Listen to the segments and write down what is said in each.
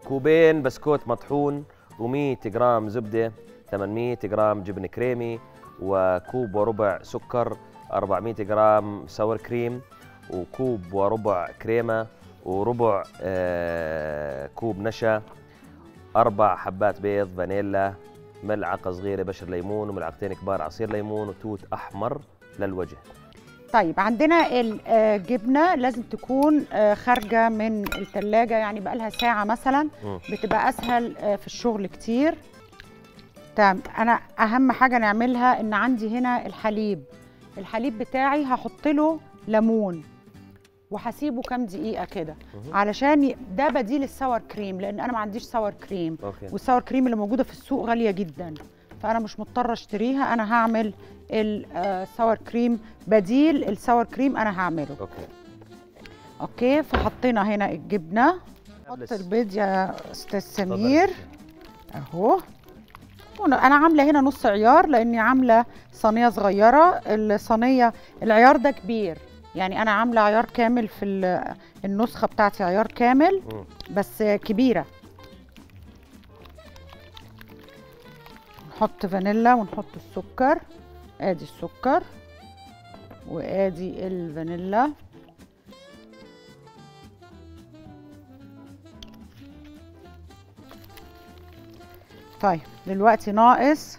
كوبين بسكوت مطحون و100 جرام زبده 800 جرام جبن كريمي وكوب وربع سكر 400 جرام ساور كريم وكوب وربع كريمه وربع آه كوب نشا اربع حبات بيض فانيلا ملعقه صغيره بشر ليمون وملعقتين كبار عصير ليمون وتوت احمر للوجه طيب عندنا الجبنه لازم تكون آه، خارجه من الثلاجه يعني بقالها ساعه مثلا مم. بتبقى اسهل آه، في الشغل كتير تمام انا اهم حاجه نعملها ان عندي هنا الحليب الحليب بتاعي هحط له ليمون وهسيبه كام دقيقه كده مهم. علشان ي- ده بديل الساور كريم لان انا ما عنديش ساور كريم اوكي والساور كريم اللي موجوده في السوق غاليه جدا فانا مش مضطره اشتريها انا هعمل الساور كريم بديل الساور كريم انا هعمله اوكي اوكي فحطينا هنا الجبنه حط بس. البيض يا استاذ اتفضل. سمير اهو وأنا- انا عامله هنا نص عيار لاني عامله صينيه صغيره الصينيه العيار ده كبير يعني انا عامله عيار كامل في ال- النسخه بتاعتي عيار كامل مم. بس كبيره نحط فانيلا ونحط السكر ادي السكر وادي الفانيلا طيب دلوقتي ناقص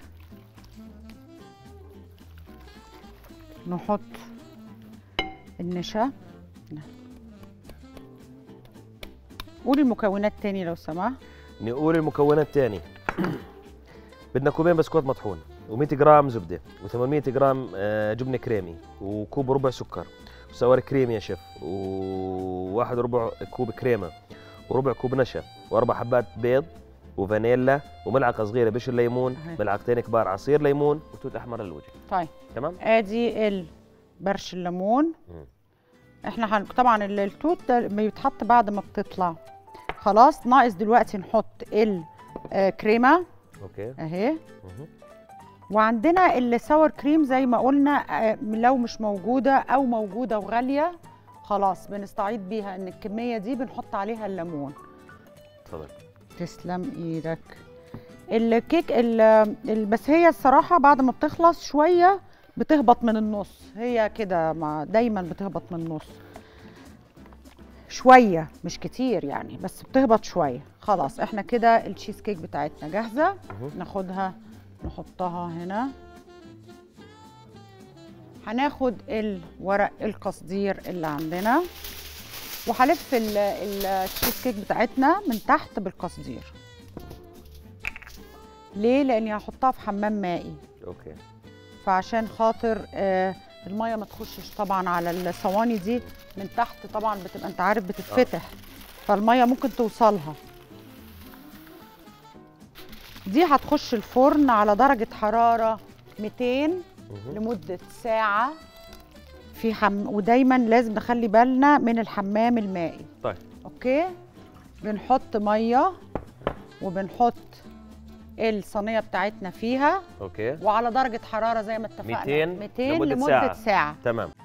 نحط النشا قولي المكونات تاني لو سمحت نقول المكونات تاني بدنا كوبين بسكوت مطحون و100 جرام زبده و800 جرام آه، جبنه كريمي وكوب ربع سكر وسوار كريم يا شيف وواحد ربع كوب كريمه وربع كوب نشا واربع حبات بيض وفانيلا وملعقه صغيره بشر ليمون أهي. ملعقتين كبار عصير ليمون وتوت احمر للوجه طيب تمام ادي ال- برش الليمون مم. احنا هن... طبعا ال- التوت ده بيتحط بعد ما بتطلع خلاص ناقص دلوقتي نحط الكريمه اوكي اهي مهم. وعندنا الساور كريم زي ما قلنا آه، لو مش موجوده او موجوده وغاليه خلاص بنستعيد بيها ان الكميه دي بنحط عليها الليمون تفضل تسلم ايدك الكيك ال ال- بس هي الصراحه بعد ما بتخلص شويه بتهبط من النص هي كده ما دايما بتهبط من النص شويه مش كتير يعني بس بتهبط شويه خلاص احنا كده التشيز كيك بتاعتنا جاهزه مهم. ناخدها نحطها هنا هناخد الورق القصدير اللي عندنا وهلف ال- التشيز كيك بتاعتنا من تحت بالقصدير ليه لاني هحطها في حمام مائي اوكي فعشان خاطر آه، الميه ما تخشش طبعا على الصواني دي من تحت طبعا بتبقى انت عارف بتتفتح فالميه ممكن توصلها دي هتخش الفرن على درجه حراره 200 مهم. لمده ساعه في حم... ودايما لازم نخلي بالنا من الحمام المائي طيب اوكي بنحط ميه وبنحط الصينيه بتاعتنا فيها اوكي وعلى درجه حراره زي ما اتفقنا 200 200 لمدة لمده ساعة. ساعه تمام